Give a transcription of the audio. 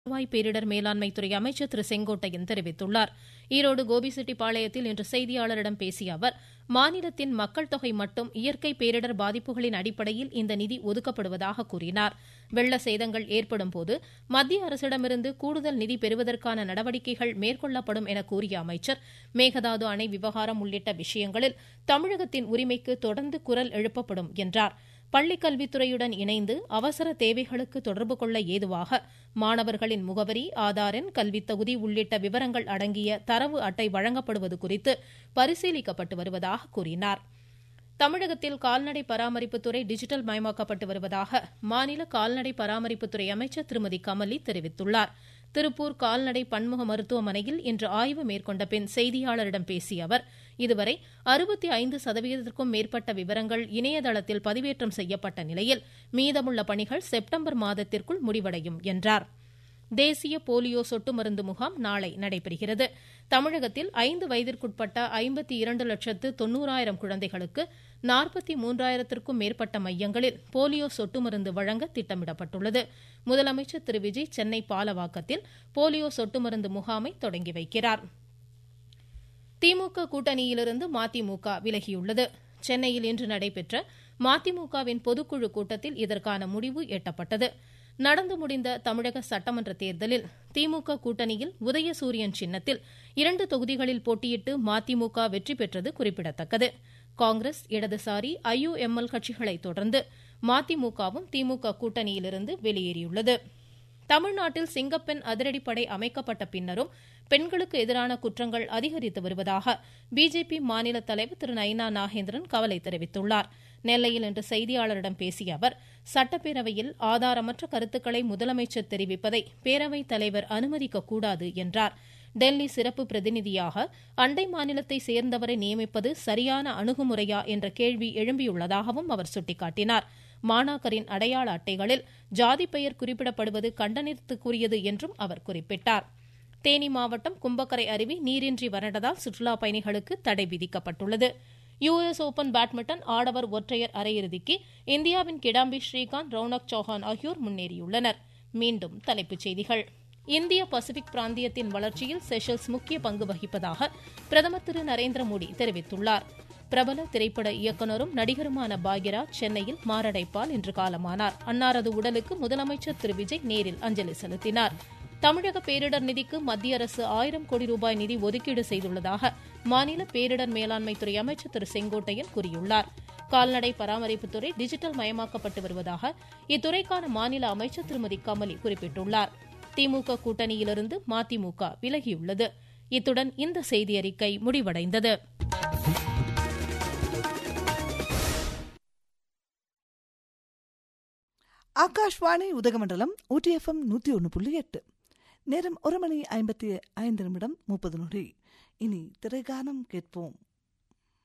வருவாய் பேரிடர் மேலாண்மைத்துறை அமைச்சர் திரு செங்கோட்டையன் தெரிவித்துள்ளார் ஈரோடு கோபிசெட்டிப்பாளையத்தில் இன்று செய்தியாளரிடம் பேசிய அவர் மாநிலத்தின் மக்கள் தொகை மட்டும் இயற்கை பேரிடர் பாதிப்புகளின் அடிப்படையில் இந்த நிதி ஒதுக்கப்படுவதாக கூறினார் வெள்ள சேதங்கள் ஏற்படும் போது மத்திய அரசிடமிருந்து கூடுதல் நிதி பெறுவதற்கான நடவடிக்கைகள் மேற்கொள்ளப்படும் என கூறிய அமைச்சர் மேகதாது அணை விவகாரம் உள்ளிட்ட விஷயங்களில் தமிழகத்தின் உரிமைக்கு தொடர்ந்து குரல் எழுப்பப்படும் என்றார் பள்ளிக்கல்வித்துறையுடன் இணைந்து அவசர தேவைகளுக்கு தொடர்பு கொள்ள ஏதுவாக மாணவர்களின் முகவரி ஆதார் எண் கல்வித் தகுதி உள்ளிட்ட விவரங்கள் அடங்கிய தரவு அட்டை வழங்கப்படுவது குறித்து பரிசீலிக்கப்பட்டு வருவதாக கூறினார் தமிழகத்தில் கால்நடை பராமரிப்புத்துறை டிஜிட்டல் மயமாக்கப்பட்டு வருவதாக மாநில கால்நடை பராமரிப்புத்துறை அமைச்சர் திருமதி கமலி தெரிவித்துள்ளார் திருப்பூர் கால்நடை பன்முக மருத்துவமனையில் இன்று ஆய்வு மேற்கொண்ட பின் செய்தியாளரிடம் பேசிய அவர் இதுவரை அறுபத்தி ஐந்து சதவீதத்திற்கும் மேற்பட்ட விவரங்கள் இணையதளத்தில் பதிவேற்றம் செய்யப்பட்ட நிலையில் மீதமுள்ள பணிகள் செப்டம்பர் மாதத்திற்குள் முடிவடையும் என்றார் தேசிய போலியோ சொட்டு மருந்து முகாம் நாளை நடைபெறுகிறது தமிழகத்தில் ஐந்து வயதிற்குட்பட்ட ஐம்பத்தி இரண்டு லட்சத்து தொன்னூறாயிரம் குழந்தைகளுக்கு நாற்பத்தி மூன்றாயிரத்திற்கும் மேற்பட்ட மையங்களில் போலியோ சொட்டு மருந்து வழங்க திட்டமிடப்பட்டுள்ளது முதலமைச்சர் திரு விஜய் சென்னை பாலவாக்கத்தில் போலியோ சொட்டு மருந்து முகாமை தொடங்கி வைக்கிறார் திமுக கூட்டணியிலிருந்து மதிமுக விலகியுள்ளது சென்னையில் இன்று நடைபெற்ற மதிமுகவின் பொதுக்குழு கூட்டத்தில் இதற்கான முடிவு எட்டப்பட்டது நடந்து முடிந்த தமிழக சட்டமன்ற தேர்தலில் திமுக கூட்டணியில் உதயசூரியன் சின்னத்தில் இரண்டு தொகுதிகளில் போட்டியிட்டு மதிமுக வெற்றி பெற்றது குறிப்பிடத்தக்கது காங்கிரஸ் இடதுசாரி ஐயுஎம்எல் கட்சிகளை தொடர்ந்து மதிமுகவும் திமுக கூட்டணியிலிருந்து வெளியேறியுள்ளது தமிழ்நாட்டில் சிங்கப்பெண் அதிரடிப்படை அமைக்கப்பட்ட பின்னரும் பெண்களுக்கு எதிரான குற்றங்கள் அதிகரித்து வருவதாக பிஜேபி மாநில தலைவர் திரு நயினா நாகேந்திரன் கவலை தெரிவித்துள்ளார் நெல்லையில் இன்று செய்தியாளரிடம் பேசிய அவர் சட்டப்பேரவையில் ஆதாரமற்ற கருத்துக்களை முதலமைச்சர் தெரிவிப்பதை பேரவைத் தலைவர் அனுமதிக்கக்கூடாது என்றார் டெல்லி சிறப்பு பிரதிநிதியாக அண்டை மாநிலத்தை சேர்ந்தவரை நியமிப்பது சரியான அணுகுமுறையா என்ற கேள்வி எழும்பியுள்ளதாகவும் அவர் சுட்டிக்காட்டினார் மாணாக்கரின் அடையாள அட்டைகளில் ஜாதி பெயர் குறிப்பிடப்படுவது கண்டனத்துக்குரியது என்றும் அவர் குறிப்பிட்டார் தேனி மாவட்டம் கும்பக்கரை அருவி நீரின்றி வறண்டதால் சுற்றுலா பயணிகளுக்கு தடை விதிக்கப்பட்டுள்ளது யுஎஸ் ஓபன் பேட்மிண்டன் ஆடவர் ஒற்றையர் அரையிறுதிக்கு இந்தியாவின் கிடாம்பி ஸ்ரீகாந்த் ரவுனக் சௌஹான் ஆகியோர் முன்னேறியுள்ளனர் மீண்டும் தலைப்புச் செய்திகள் இந்திய பசிபிக் பிராந்தியத்தின் வளர்ச்சியில் செஷல்ஸ் முக்கிய பங்கு வகிப்பதாக பிரதமர் திரு நரேந்திர மோடி தெரிவித்துள்ளார் பிரபல திரைப்பட இயக்குநரும் நடிகருமான பாக்யராஜ் சென்னையில் மாரடைப்பால் இன்று காலமானார் அன்னாரது உடலுக்கு முதலமைச்சர் திரு விஜய் நேரில் அஞ்சலி செலுத்தினார் தமிழக பேரிடர் நிதிக்கு மத்திய அரசு ஆயிரம் கோடி ரூபாய் நிதி ஒதுக்கீடு செய்துள்ளதாக மாநில பேரிடர் மேலாண்மைத்துறை அமைச்சர் திரு செங்கோட்டையன் கூறியுள்ளார் கால்நடை பராமரிப்புத்துறை டிஜிட்டல் மயமாக்கப்பட்டு வருவதாக இத்துறைக்கான மாநில அமைச்சர் திருமதி கமலி குறிப்பிட்டுள்ளார் திமுக கூட்டணியிலிருந்து மதிமுக விலகியுள்ளது இத்துடன் இந்த செய்தியறிக்கை முடிவடைந்தது ஆகாஷ்வாணி உதகமண்டலம் ஊட்டிஎஃப்எம் நூற்றி ஒன்று புள்ளி எட்டு நேரம் ஒரு மணி ஐம்பத்தி ஐந்து நிமிடம் முப்பது நொடி இனி திரைகானம் கேட்போம்